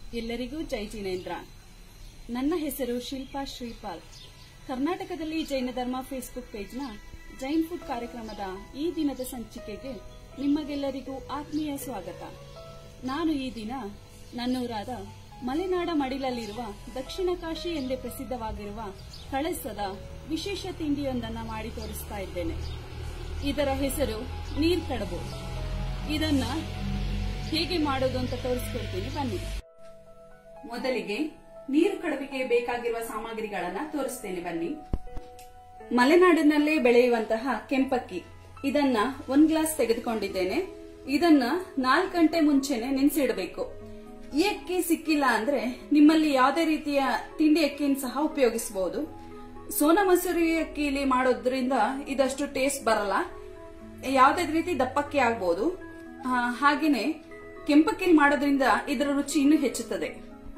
ಎಲ್ಲರಿಗೂ ಜೈ ಜಿನೇಂದ್ರ ನನ್ನ ಹೆಸರು ಶಿಲ್ಪಾ ಶ್ರೀಪಾಲ್ ಕರ್ನಾಟಕದಲ್ಲಿ ಜೈನ ಧರ್ಮ ಫೇಸ್ಬುಕ್ ಪೇಜ್ನ ಜೈನ್ ಫುಡ್ ಕಾರ್ಯಕ್ರಮದ ಈ ದಿನದ ಸಂಚಿಕೆಗೆ ನಿಮಗೆಲ್ಲರಿಗೂ ಆತ್ಮೀಯ ಸ್ವಾಗತ ನಾನು ಈ ದಿನ ನನ್ನೂರಾದ ಮಲೆನಾಡ ಮಡಿಲಲ್ಲಿರುವ ದಕ್ಷಿಣ ಕಾಶಿ ಎಂದೇ ಪ್ರಸಿದ್ಧವಾಗಿರುವ ಕಳಸದ ವಿಶೇಷ ತಿಂಡಿಯೊಂದನ್ನು ಮಾಡಿ ತೋರಿಸ್ತಾ ಇದ್ದೇನೆ ಇದರ ಹೆಸರು ನೀರ್ ಕಡಬು ಇದನ್ನ ಹೇಗೆ ಮಾಡೋದು ಅಂತ ತೋರಿಸ್ಕೊಡ್ತೀನಿ ಬನ್ನಿ ಮೊದಲಿಗೆ ನೀರು ಕಡಬಿಗೆ ಬೇಕಾಗಿರುವ ಸಾಮಗ್ರಿಗಳನ್ನ ತೋರಿಸ್ತೇನೆ ಬನ್ನಿ ಮಲೆನಾಡಿನಲ್ಲೇ ಬೆಳೆಯುವಂತಹ ಕೆಂಪಕ್ಕಿ ಇದನ್ನ ಒಂದ್ ಗ್ಲಾಸ್ ತೆಗೆದುಕೊಂಡಿದ್ದೇನೆ ಇದನ್ನ ನಾಲ್ಕು ಗಂಟೆ ಮುಂಚೆನೆ ನೆನೆಸಿಡಬೇಕು ಈ ಅಕ್ಕಿ ಸಿಕ್ಕಿಲ್ಲ ಅಂದ್ರೆ ನಿಮ್ಮಲ್ಲಿ ಯಾವುದೇ ರೀತಿಯ ತಿಂಡಿ ಅಕ್ಕಿಯನ್ನು ಸಹ ಉಪಯೋಗಿಸಬಹುದು ಸೋನಾ ಮಸೂರಿ ಅಕ್ಕಿಲಿ ಮಾಡೋದ್ರಿಂದ ಇದಷ್ಟು ಟೇಸ್ಟ್ ಬರಲ್ಲ ಯಾವುದೇ ರೀತಿ ದಪ್ಪಕ್ಕಿ ಆಗ್ಬಹುದು ಆ, ಹಾಗೇನೆ ಕೆಂಪಕ್ಕಿಲಿ ಮಾಡೋದ್ರಿಂದ ಇದರ ರುಚಿ ಇನ್ನೂ ಹೆಚ್ಚುತ್ತದೆ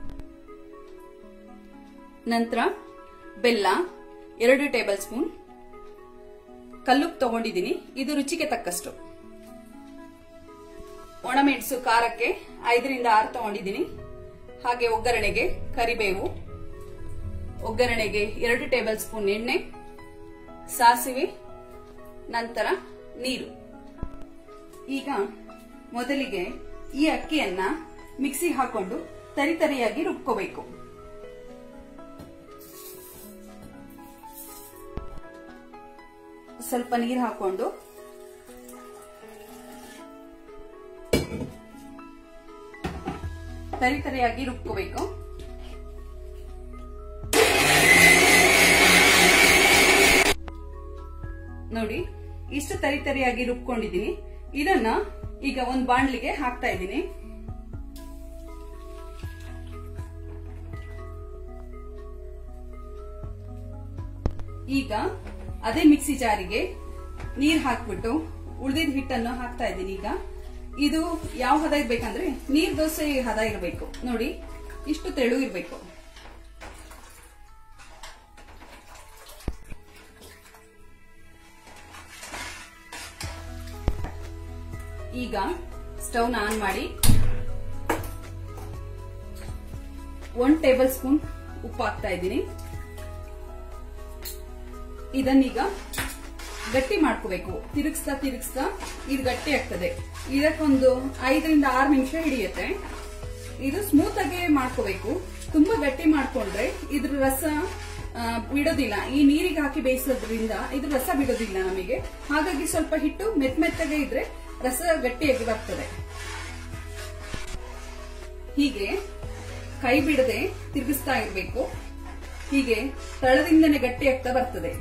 ನಂತರ ಬೆಲ್ಲ ಎರಡು ಟೇಬಲ್ ಸ್ಪೂನ್ ಕಲ್ಲುಪ್ಪು ತಗೊಂಡಿದ್ದೀನಿ ಇದು ರುಚಿಗೆ ತಕ್ಕಷ್ಟು ಒಣಮೆಣಸು ಖಾರಕ್ಕೆ ಐದರಿಂದ ಆರು ತಗೊಂಡಿದ್ದೀನಿ ಹಾಗೆ ಒಗ್ಗರಣೆಗೆ ಕರಿಬೇವು ಒಗ್ಗರಣೆಗೆ ಎರಡು ಟೇಬಲ್ ಸ್ಪೂನ್ ಎಣ್ಣೆ ಸಾಸಿವೆ ನಂತರ ನೀರು ಈಗ ಮೊದಲಿಗೆ ಈ ಅಕ್ಕಿಯನ್ನ ಮಿಕ್ಸಿ ಹಾಕೊಂಡು ತರಿತರಿಯಾಗಿ ರುಬ್ಕೋಬೇಕು ಸ್ವಲ್ಪ ನೀರು ಹಾಕೊಂಡು ತರಿತರಿಯಾಗಿ ರುಬ್ಕೋಬೇಕು ನೋಡಿ ಇಷ್ಟು ತರಿತರಿಯಾಗಿ ರುಬ್ಕೊಂಡಿದ್ದೀನಿ ಇದನ್ನ ಈಗ ಒಂದು ಬಾಣ್ಲಿಗೆ ಹಾಕ್ತಾ ಇದ್ದೀನಿ ಈಗ ಅದೇ ಮಿಕ್ಸಿ ಜಾರಿಗೆ ನೀರ್ ಹಾಕ್ಬಿಟ್ಟು ಉಳಿದಿದ ಹಿಟ್ಟನ್ನು ಹಾಕ್ತಾ ಇದ್ದೀನಿ ಈಗ ಇದು ಯಾವ ಹದ ಇರ್ಬೇಕಂದ್ರೆ ನೀರ್ ದೋಸೆ ಹದ ಇರಬೇಕು ನೋಡಿ ಇಷ್ಟು ತೆಳು ಇರಬೇಕು ಈಗ ಸ್ಟವ್ನ ಆನ್ ಮಾಡಿ ಒನ್ ಟೇಬಲ್ ಸ್ಪೂನ್ ಉಪ್ಪು ಹಾಕ್ತಾ ಇದ್ದೀನಿ ಇದನ್ನೀಗ ಗಟ್ಟಿ ಮಾಡ್ಕೋಬೇಕು ತಿರುಗಿಸ್ತಾ ತಿರುಗಿಸ್ತಾ ಇದು ಗಟ್ಟಿ ಆಗ್ತದೆ ಇದಕ್ಕೊಂದು ಐದರಿಂದ ಆರು ನಿಮಿಷ ಹಿಡಿಯುತ್ತೆ ಇದು ಸ್ಮೂತ್ ಆಗಿ ಮಾಡ್ಕೋಬೇಕು ತುಂಬಾ ಗಟ್ಟಿ ಮಾಡ್ಕೊಂಡ್ರೆ ಇದ್ರ ರಸ ಆ, ಬಿಡೋದಿಲ್ಲ ಈ ನೀರಿಗೆ ಹಾಕಿ ಬೇಯಿಸೋದ್ರಿಂದ ಇದ್ರ ರಸ ಬಿಡೋದಿಲ್ಲ ನಮಗೆ ಹಾಗಾಗಿ ಸ್ವಲ್ಪ ಹಿಟ್ಟು ಮೆತ್ ಮೆತ್ತಗೆ ಇದ್ರೆ ರಸ ಗಟ್ಟಿಯಾಗಿ ಬರ್ತದೆ ಹೀಗೆ ಕೈ ಬಿಡದೆ ತಿರುಗಿಸ್ತಾ ಇರಬೇಕು ಹೀಗೆ ತಳದಿಂದನೇ ಗಟ್ಟಿ ಆಗ್ತಾ ಬರ್ತದೆ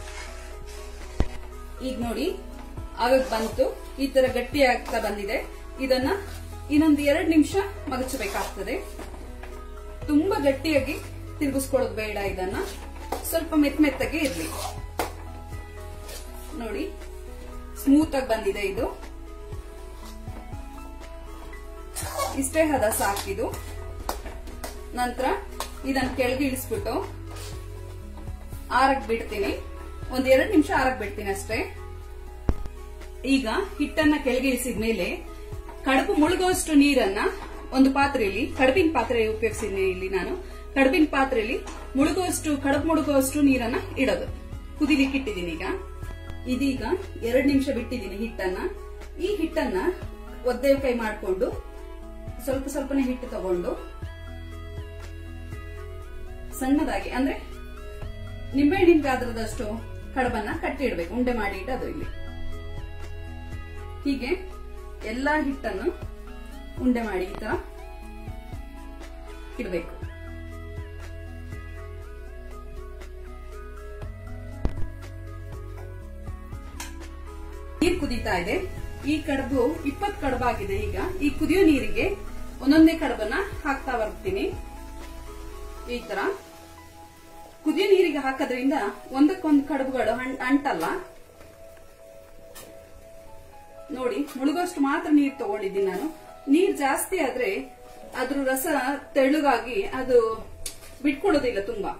ಈಗ ನೋಡಿ ಆವಾಗ ಬಂತು ಈ ತರ ಗಟ್ಟಿ ಆಗ್ತಾ ಬಂದಿದೆ ಇದನ್ನ ಇನ್ನೊಂದು ಎರಡು ನಿಮಿಷ ಮಗಚಬೇಕಾಗ್ತದೆ ತುಂಬಾ ಗಟ್ಟಿಯಾಗಿ ತಿರುಗಿಸ್ಕೊಳ್ಳೋದು ಬೇಡ ಇದನ್ನ ಸ್ವಲ್ಪ ಮೆತ್ ಮೆತ್ತಗೆ ಇರ್ಲಿ ನೋಡಿ ಸ್ಮೂತ್ ಆಗಿ ಬಂದಿದೆ ಇದು ಇಷ್ಟೇ ಹದ ಸಾಕಿದು ನಂತರ ಇದನ್ನ ಕೆಳಗೆ ಇಳಿಸ್ಬಿಟ್ಟು ಆರಕ್ ಬಿಡ್ತೀನಿ ಒಂದ್ ಎರಡು ನಿಮಿಷ ಆರಕ್ ಬಿಡ್ತೀನಿ ಅಷ್ಟೇ ಈಗ ಹಿಟ್ಟನ್ನ ಕೆಳಗೆ ಇಳಿಸಿದ ಮೇಲೆ ಕಡುಬು ಮುಳುಗುವಷ್ಟು ನೀರನ್ನ ಒಂದು ಪಾತ್ರೆಯಲ್ಲಿ ಕಡುಬಿನ ಪಾತ್ರೆ ಉಪಯೋಗಿಸಿದ್ದೀನಿ ಇಲ್ಲಿ ನಾನು ಕಡುಬಿನ ಪಾತ್ರೆಯಲ್ಲಿ ಮುಳುಗುವಷ್ಟು ಕಡುಬು ಮುಳುಗುವಷ್ಟು ನೀರನ್ನ ಇಡೋದು ಕುದಿಲಿಕ್ಕೆ ಇಟ್ಟಿದ್ದೀನಿ ಈಗ ಇದೀಗ ಎರಡು ನಿಮಿಷ ಬಿಟ್ಟಿದ್ದೀನಿ ಹಿಟ್ಟನ್ನ ಈ ಹಿಟ್ಟನ್ನ ಒದ್ದೆ ಕೈ ಮಾಡಿಕೊಂಡು ಸ್ವಲ್ಪ ಸ್ವಲ್ಪನೇ ಹಿಟ್ಟು ತಗೊಂಡು ಸಣ್ಣದಾಗಿ ಅಂದ್ರೆ ನಿಂಬೆಹಣ್ಣಿನ ಗಾತ್ರದಷ್ಟು ಕಡಬನ್ನ ಕಟ್ಟಿಡ್ಬೇಕು ಉಂಡೆ ಮಾಡಿ ಇಡೋದು ಇಲ್ಲಿ ಹೀಗೆ ಎಲ್ಲಾ ಹಿಟ್ಟನ್ನು ಉಂಡೆ ಮಾಡಿ ಈ ತರ ಇಡಬೇಕು ನೀರ್ ಕುದೀತಾ ಇದೆ ಈ ಕಡುಬು ಇಪ್ಪತ್ ಕಡುಬಾಗಿದೆ ಈಗ ಈ ಕುದಿಯೋ ನೀರಿಗೆ ಒಂದೊಂದೇ ಕಡುಬನ್ನ ಹಾಕ್ತಾ ಬರ್ತೀನಿ ಈ ತರ ಕುದಿಯೋ ನೀರಿಗೆ ಹಾಕೋದ್ರಿಂದ ಒಂದಕ್ಕೊಂದು ಕಡುಬುಗಳು ಹಣ್- ಅಂಟಲ್ಲ ನೋಡಿ ಮುಳುಗೋಷ್ಟು ಮಾತ್ರ ನೀರು ತಗೊಂಡಿದ್ದೀನಿ ನಾನು ನೀರ್ ಜಾಸ್ತಿ ಆದ್ರೆ ಅದ್ರ ರಸ ತೆಳುಗಾಗಿ ಅದು ಬಿಟ್ಕೊಡೋದಿಲ್ಲ ತುಂಬಾ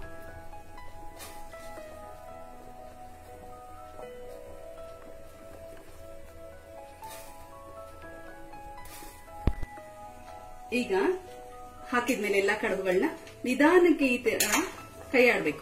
ಈಗ ಹಾಕಿದ್ಮೇಲೆ ಎಲ್ಲಾ ಕಡುಬುಗಳನ್ನ ನಿಧಾನಕ್ಕೆ ಈ ತರ ಕೈ ಆಡ್ಬೇಕು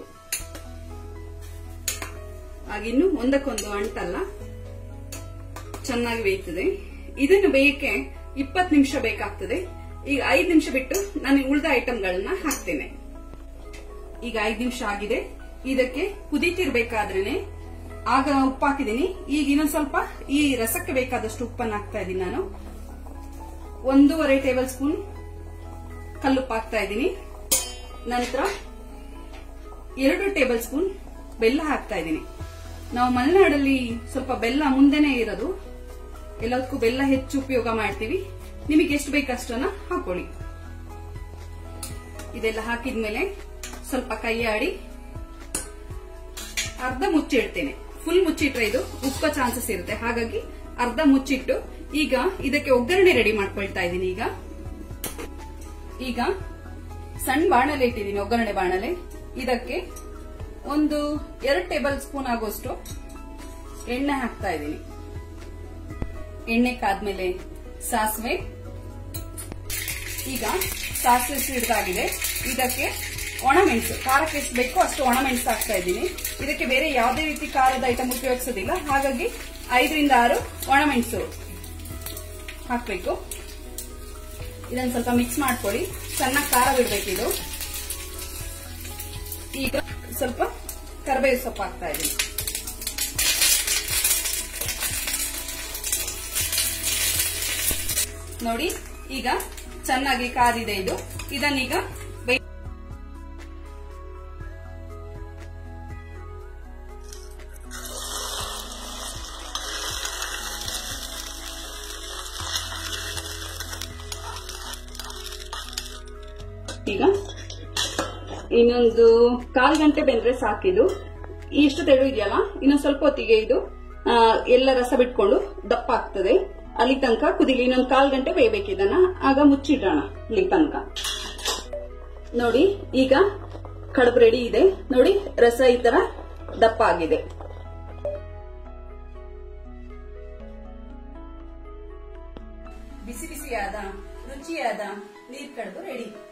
ಆಗಿನ್ನು ಒಂದಕ್ಕೊಂದು ಅಂಟಲ್ಲ ಚೆನ್ನಾಗಿ ಬೇಯ್ತದೆ ಇದನ್ನು ಬೇಯಕ್ಕೆ ಇಪ್ಪತ್ತು ನಿಮಿಷ ಬೇಕಾಗ್ತದೆ ಈಗ ಐದು ನಿಮಿಷ ಬಿಟ್ಟು ನಾನು ಉಳಿದ ಐಟಮ್ಗಳನ್ನ ಹಾಕ್ತೇನೆ ಈಗ ಐದು ನಿಮಿಷ ಆಗಿದೆ ಇದಕ್ಕೆ ಕುದೀತಿರ್ಬೇಕಾದ್ರೇನೆ ಆಗ ಉಪ್ಪು ಹಾಕಿದೀನಿ ಈಗ ಇನ್ನೊಂದ್ ಸ್ವಲ್ಪ ಈ ರಸಕ್ಕೆ ಬೇಕಾದಷ್ಟು ಉಪ್ಪನ್ನು ಹಾಕ್ತಾ ಇದ್ದೀನಿ ನಾನು ಒಂದೂವರೆ ಟೇಬಲ್ ಸ್ಪೂನ್ ಕಲ್ಲುಪ್ಪು ಹಾಕ್ತಾ ಇದ್ದೀನಿ ನಂತರ ಎರಡು ಟೇಬಲ್ ಸ್ಪೂನ್ ಬೆಲ್ಲ ಹಾಕ್ತಾ ಇದ್ದೀನಿ ನಾವು ಮಲೆನಾಡಲ್ಲಿ ಸ್ವಲ್ಪ ಬೆಲ್ಲ ಮುಂದೆನೆ ಇರೋದು ಎಲ್ಲದಕ್ಕೂ ಬೆಲ್ಲ ಹೆಚ್ಚು ಉಪಯೋಗ ಮಾಡ್ತೀವಿ ನಿಮಗೆ ಎಷ್ಟು ಬೇಕಷ್ಟನ್ನ ಹಾಕೊಳ್ಳಿ ಇದೆಲ್ಲ ಹಾಕಿದ್ಮೇಲೆ ಸ್ವಲ್ಪ ಕೈ ಆಡಿ ಅರ್ಧ ಮುಚ್ಚಿಡ್ತೇನೆ ಫುಲ್ ಮುಚ್ಚಿಟ್ರೆ ಇದು ಉಕ್ಕೋ ಚಾನ್ಸಸ್ ಇರುತ್ತೆ ಹಾಗಾಗಿ ಅರ್ಧ ಮುಚ್ಚಿಟ್ಟು ಈಗ ಇದಕ್ಕೆ ಒಗ್ಗರಣೆ ರೆಡಿ ಮಾಡ್ಕೊಳ್ತಾ ಇದ್ದೀನಿ ಈಗ ಈಗ ಸಣ್ಣ ಬಾಣಲೆ ಇಟ್ಟಿದ್ದೀನಿ ಒಗ್ಗರಣೆ ಬಾಣಲೆ ಇದಕ್ಕೆ ಒಂದು ಎರಡು ಟೇಬಲ್ ಸ್ಪೂನ್ ಆಗುವಷ್ಟು ಎಣ್ಣೆ ಹಾಕ್ತಾ ಇದ್ದೀನಿ ಎಣ್ಣೆ ಕಾದ್ಮೇಲೆ ಸಾಸಿವೆ ಈಗ ಸಾಸಿವೆ ಸಿಡ್ದಾಗಿದೆ ಇದಕ್ಕೆ ಒಣಮೆಣಸು ಖಾರಕ್ಕೆ ಎಷ್ಟು ಬೇಕೋ ಅಷ್ಟು ಒಣಮೆಣಸು ಹಾಕ್ತಾ ಇದ್ದೀನಿ ಇದಕ್ಕೆ ಬೇರೆ ಯಾವುದೇ ರೀತಿ ಖಾರದ ಐಟಮ್ ಉಪಯೋಗಿಸೋದಿಲ್ಲ ಹಾಗಾಗಿ ಐದರಿಂದ ಆರು ಒಣಮೆಣಸು ಹಾಕ್ಬೇಕು ಇದನ್ನ ಸ್ವಲ್ಪ ಮಿಕ್ಸ್ ಮಾಡ್ಕೊಳ್ಳಿ ಚೆನ್ನಾಗಿ ಖಾರ ಬಿಡ್ಬೇಕು ಇದು ಈಗ ಸ್ವಲ್ಪ ಕರಿಬೇವು ಸೊಪ್ಪು ಹಾಕ್ತಾ ಇದ್ದೀನಿ ನೋಡಿ ಈಗ ಚೆನ್ನಾಗಿ ಕಾದಿದೆ ಇದು ಇದನ್ನೀಗ ಬೈ- ಈಗ ಇನ್ನೊಂದು ಕಾಲ್ ಗಂಟೆ ಬೆಂದ್ರೆ ಸಾಕಿದು ಇಷ್ಟು ತೆಳು ಇದೆಯಲ್ಲ ಇನ್ನೊಂದು ಸ್ವಲ್ಪ ಹೊತ್ತಿಗೆ ಇದು ಆ, ಎಲ್ಲ ರಸ ಬಿಟ್ಕೊಂಡು ದಪ್ಪ ಆಗ್ತದೆ ಅಲ್ಲಿ ತನಕ ಕುದಿಲಿ ಇನ್ನೊಂದು ಕಾಲ್ ಗಂಟೆ ಬೇಯಬೇಕು ಇದನ್ನ ಆಗ ಮುಚ್ಚಿಡೋಣ ಅಲ್ಲಿ ತನಕ ನೋಡಿ ಈಗ ಕಡುಬು ರೆಡಿ ಇದೆ ನೋಡಿ ರಸ ಈ ತರ ದಪ್ಪ ಆಗಿದೆ ಬಿಸಿ ಬಿಸಿಯಾದ ರುಚಿಯಾದ ನೀರ್ ಕಡುಬು ರೆಡಿ